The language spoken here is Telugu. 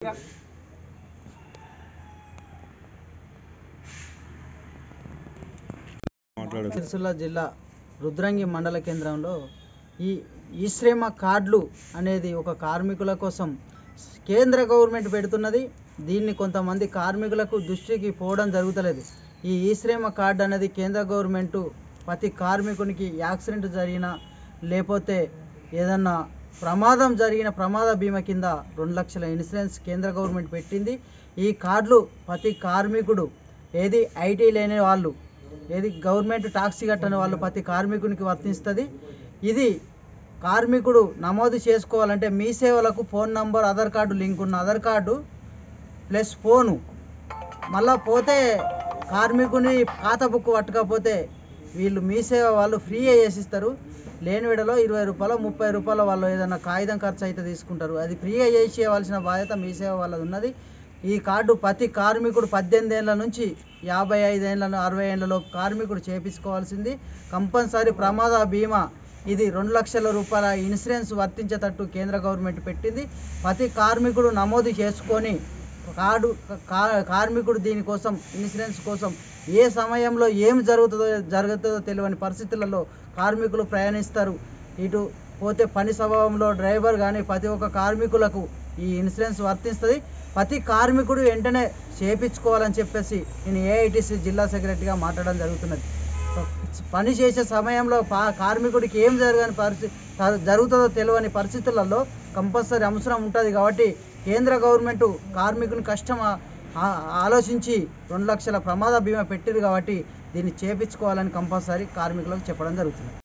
మాట్లాడు సిరిసిల్ల జిల్లా రుద్రంగి మండల కేంద్రంలో ఈ ఈ శ్రమ కార్డులు అనేది ఒక కార్మికుల కోసం కేంద్ర గవర్నమెంట్ పెడుతున్నది దీన్ని కొంతమంది కార్మికులకు దృష్టికి పోవడం జరుగుతలేదు ఈ ఈ శ్రమ కార్డు అనేది కేంద్ర గవర్నమెంట్ ప్రతి కార్మికునికి యాక్సిడెంట్ జరిగిన లేకపోతే ఏదన్నా ప్రమాదం జరిగిన ప్రమాద బీమా కింద రెండు లక్షల ఇన్సూరెన్స్ కేంద్ర గవర్నమెంట్ పెట్టింది ఈ కార్డులు ప్రతి కార్మికుడు ఏది ఐటీ లేని వాళ్ళు ఏది గవర్నమెంట్ టాక్సీ కట్టని వాళ్ళు ప్రతి కార్మికునికి వర్తిస్తుంది ఇది కార్మికుడు నమోదు చేసుకోవాలంటే మీ సేవలకు phone number Aadhaar card link ఉన్న ఆధార్ కార్డు ప్లస్ ఫోను మళ్ళా పోతే కార్మికుని ఖాతా బుక్ పట్టకపోతే వీళ్ళు మీ సేవ వాళ్ళు ఫ్రీ చేసిస్తారు లేని విడలో ఇరవై రూపాయలు ముప్పై రూపాయలు వాళ్ళు ఏదైనా కాగితం ఖర్చు అయితే తీసుకుంటారు అది ఫ్రీగా చేసి ఇవ్వాల్సిన బాధ్యత మీ సేవ వాళ్ళది ఉన్నది ఈ కార్డు ప్రతి కార్మికుడు పద్దెనిమిది ఏళ్ళ నుంచి యాభై ఐదు ఏళ్ళ అరవై ఏళ్ళలో కార్మికుడు చేపించుకోవాల్సింది కంపల్సరీ ప్రమాద బీమా ఇది రెండు లక్షల రూపాయల ఇన్సూరెన్స్ వర్తించేటట్టు కేంద్ర గవర్నమెంట్ పెట్టింది ప్రతి కార్మికుడు నమోదు చేసుకొని కార్డు కా- కార్మికుడు దీనికోసం ఇన్సూరెన్స్ కోసం ఏ సమయంలో ఏం జరుగుతుందో జరుగుతుందో తెలియని పరిస్థితులలో కార్మికులు ప్రయాణిస్తారు ఇటు పోతే పని స్వభావంలో డ్రైవర్ కానీ ప్రతి ఒక్క కార్మికులకు ఈ ఇన్సూరెన్స్ వర్తిస్తుంది ప్రతి కార్మికుడు వెంటనే చేపించుకోవాలని చెప్పేసి నేను ఏఐటీసీ జిల్లా సెక్రటరీగా మాట్లాడడం జరుగుతున్నది పని చేసే సమయంలో పా- కార్మికుడికి ఏం జరగని పరిస్థితి జరుగుతుందో తెలియని పరిస్థితులలో కంపల్సరీ అవసరం ఉంటుంది కాబట్టి కేంద్ర గవర్నమెంట్ కార్మికుని కష్టం ఆ- ఆ- ఆలోచించి రెండు లక్షల ప్రమాద బీమా పెట్టింది కాబట్టి దీన్ని చేపించుకోవాలని కంపల్సరీ కార్మికులకు చెప్పడం జరుగుతుంది